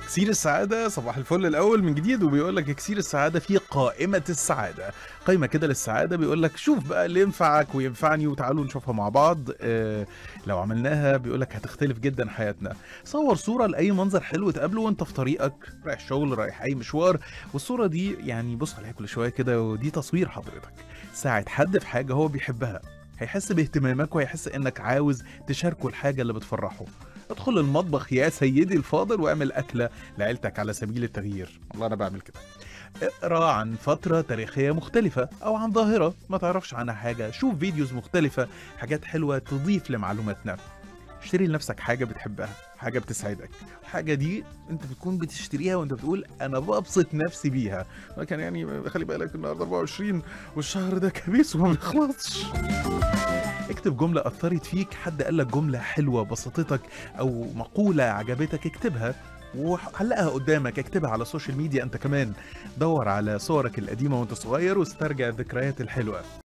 إكسير السعادة صباح الفل الأول من جديد وبيقول لك إكسير السعادة في قائمة السعادة قائمة كده للسعادة بيقول لك شوف بقى اللي ينفعك وينفعني وتعالوا نشوفها مع بعض آه لو عملناها بيقول لك هتختلف جدا حياتنا صور صورة لأي منظر حلو تقابله وانت في طريقك رايح شغل رايح أي مشوار والصورة دي يعني بص عليها كل شوية كده ودي تصوير حضرتك ساعد حد في حاجة هو بيحبها هيحس باهتمامك وهيحس انك عاوز تشاركه الحاجة اللي بتفرحه ادخل المطبخ يا سيدي الفاضل واعمل أكلة لعيلتك على سبيل التغيير والله أنا بعمل كده اقرا عن فترة تاريخية مختلفة أو عن ظاهرة ما تعرفش عنها حاجة شوف فيديوز مختلفة حاجات حلوة تضيف لمعلوماتنا اشتري لنفسك حاجة بتحبها حاجة بتسعدك الحاجة دي انت بتكون بتشتريها وانت بتقول انا ببسط نفسي بيها لكن يعني خلي بالك النهارده 24 والشهر ده كبيس وما بيخلصش اكتب جملة أثرت فيك حد قال لك جملة حلوة بسطتك أو مقولة عجبتك اكتبها وعلقها قدامك اكتبها على السوشيال ميديا انت كمان دور على صورك القديمة وانت صغير واسترجع الذكريات الحلوة